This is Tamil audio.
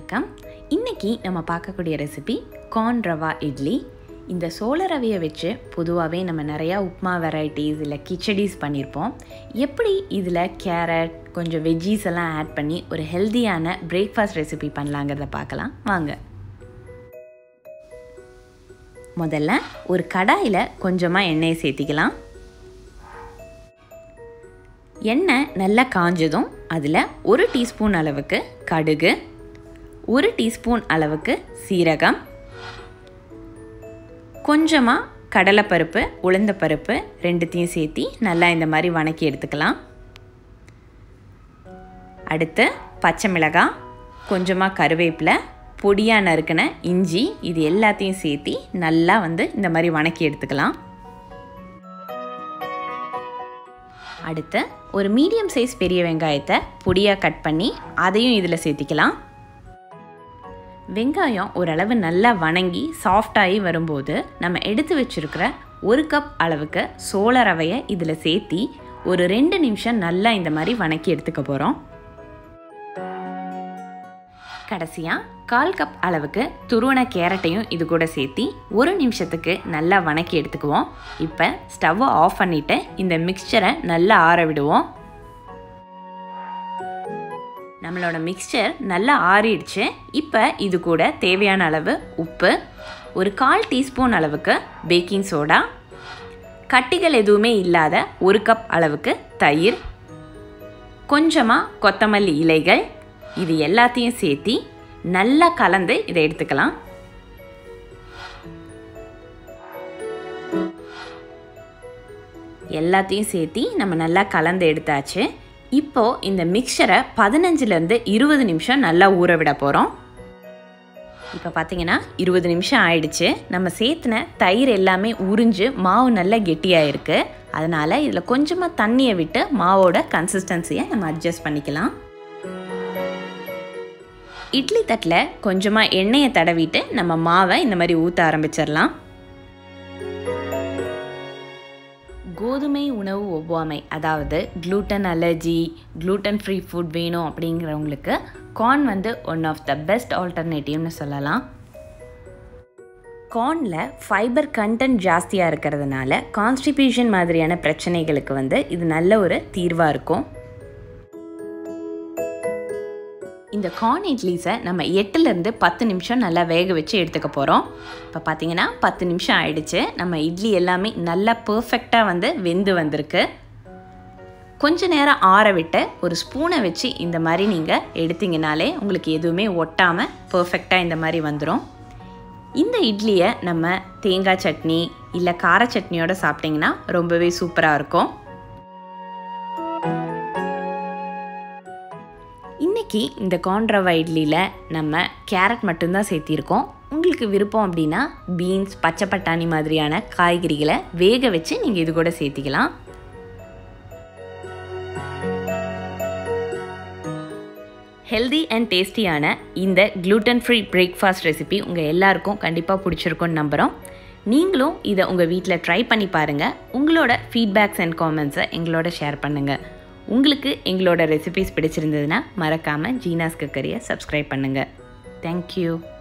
வணக்கம் இன்னைக்கு நம்ம பார்க்கக்கூடிய ரெசிபி கார்ன் ரவா இட்லி இந்த சோள ரவையை வச்சு பொதுவாகவே நம்ம நிறையா உப்மா வெரைட்டிஸ் இல்லை கிச்சடிஸ் பண்ணியிருப்போம் எப்படி இதில் கேரட் கொஞ்சம் வெஜ்ஜீஸ் எல்லாம் ஆட் பண்ணி ஒரு ஹெல்த்தியான பிரேக்ஃபாஸ்ட் ரெசிபி பண்ணலாங்கிறத பார்க்கலாம் வாங்க முதல்ல ஒரு கடாயில் கொஞ்சமாக எண்ணெயை சேர்த்திக்கலாம் எண்ணெய் நல்லா காஞ்சதும் அதில் ஒரு டீஸ்பூன் அளவுக்கு கடுகு ஒரு டீஸ்பூன் அளவுக்கு சீரகம் கொஞ்சமாக கடலைப்பருப்பு உளுந்தப்பருப்பு ரெண்டுத்தையும் சேர்த்தி நல்லா இந்த மாதிரி வணக்கி எடுத்துக்கலாம் அடுத்து பச்சை மிளகாய் கொஞ்சமாக கருவேப்பிலை பொடியாக நறுக்கின இஞ்சி இது எல்லாத்தையும் சேர்த்தி நல்லா வந்து இந்த மாதிரி வணக்கி எடுத்துக்கலாம் அடுத்து ஒரு மீடியம் சைஸ் பெரிய வெங்காயத்தை பொடியாக கட் பண்ணி அதையும் இதில் சேர்த்திக்கலாம் வெங்காயம் ஓரளவு நல்லா வணங்கி சாஃப்டாகி வரும்போது நம்ம எடுத்து வச்சுருக்கிற ஒரு கப் அளவுக்கு சோள ரவையை இதில் சேர்த்தி ஒரு ரெண்டு நிமிஷம் நல்லா இந்த மாதிரி வணக்கி எடுத்துக்க போகிறோம் கடைசியாக கால் கப் அளவுக்கு துருவன கேரட்டையும் இது கூட சேர்த்தி ஒரு நிமிஷத்துக்கு நல்லா வணக்கி எடுத்துக்குவோம் இப்போ ஸ்டவ்வை ஆஃப் பண்ணிவிட்டு இந்த மிக்சரை நல்லா ஆற விடுவோம் நம்மளோட மிக்சர் நல்லா ஆறிடுச்சு இப்போ இது கூட தேவையான அளவு உப்பு ஒரு கால் டீஸ்பூன் அளவுக்கு பேக்கிங் சோடா கட்டிகள் எதுவுமே இல்லாத ஒரு கப் அளவுக்கு தயிர் கொஞ்சமாக கொத்தமல்லி இலைகள் இது எல்லாத்தையும் சேர்த்தி நல்லா கலந்து இதை எடுத்துக்கலாம் எல்லாத்தையும் சேர்த்தி நம்ம நல்லா கலந்து எடுத்தாச்சு இப்போது இந்த மிக்சரை பதினஞ்சுலேருந்து இருபது நிமிஷம் நல்லா ஊற விட போகிறோம் இப்போ பார்த்தீங்கன்னா இருபது நிமிஷம் ஆயிடுச்சு நம்ம சேர்த்துன தயிர் எல்லாமே உறிஞ்சு மாவு நல்லா கெட்டியாயிருக்கு அதனால் இதில் கொஞ்சமாக தண்ணியை விட்டு மாவோட கன்சிஸ்டன்சியை நம்ம அட்ஜஸ்ட் பண்ணிக்கலாம் இட்லி தட்டில் கொஞ்சமாக எண்ணெயை தடவிட்டு நம்ம மாவை இந்த மாதிரி ஊற்ற ஆரம்பிச்சிடலாம் கோதுமை உணவு ஒவ்வாமை அதாவது gluten allergy gluten free food வேணும் அப்படிங்கிறவங்களுக்கு கார்ன் வந்து ஒன் ஆஃப் த பெஸ்ட் ஆல்டர்னேட்டிவ்னு சொல்லலாம் கார்னில் ஃபைபர் கண்டென்ட் ஜாஸ்தியாக இருக்கிறதுனால கான்ஸ்டிபியூஷன் மாதிரியான பிரச்சனைகளுக்கு வந்து இது நல்ல ஒரு தீர்வாக இருக்கும் இந்த கார்ன் இட்லிஸை நம்ம எட்டுலேருந்து பத்து நிமிஷம் நல்லா வேக வச்சு எடுத்துக்க போகிறோம் இப்போ பார்த்தீங்கன்னா பத்து நிமிஷம் ஆயிடுச்சு நம்ம இட்லி எல்லாமே நல்லா பர்ஃபெக்டாக வந்து வெந்து வந்திருக்கு கொஞ்ச நேரம் ஆற விட்டு ஒரு ஸ்பூனை வச்சு இந்த மாதிரி நீங்கள் எடுத்தீங்கனாலே உங்களுக்கு எதுவுமே ஒட்டாமல் பர்ஃபெக்டாக இந்த மாதிரி வந்துடும் இந்த இட்லியை நம்ம தேங்காய் சட்னி இல்லை கார சட்னியோடு சாப்பிட்டிங்கன்னா ரொம்பவே சூப்பராக இருக்கும் இன்றைக்கி இந்த கான்ட்ரவா இட்லியில் நம்ம கேரட் மட்டும்தான் சேர்த்திருக்கோம் உங்களுக்கு விருப்பம் அப்படின்னா பீன்ஸ் பச்சை பட்டாணி மாதிரியான காய்கறிகளை வேக வச்சு நீங்கள் இது கூட சேர்த்திக்கலாம் ஹெல்தி அண்ட் டேஸ்டியான இந்த க்ளூட்டன் ஃப்ரீ பிரேக்ஃபாஸ்ட் ரெசிபி உங்கள் எல்லாருக்கும் கண்டிப்பாக பிடிச்சிருக்கும்னு நம்புகிறோம் நீங்களும் இதை உங்கள் வீட்டில் ட்ரை பண்ணி பாருங்கள் உங்களோட ஃபீட்பேக்ஸ் அண்ட் காமெண்ட்ஸை எங்களோட ஷேர் பண்ணுங்கள் உங்களுக்கு எங்களோட ரெசிபிஸ் பிடிச்சிருந்ததுன்னா மறக்காமல் ஜீனாஸ் கக்கரியை சப்ஸ்கிரைப் பண்ணுங்கள் தேங்க்யூ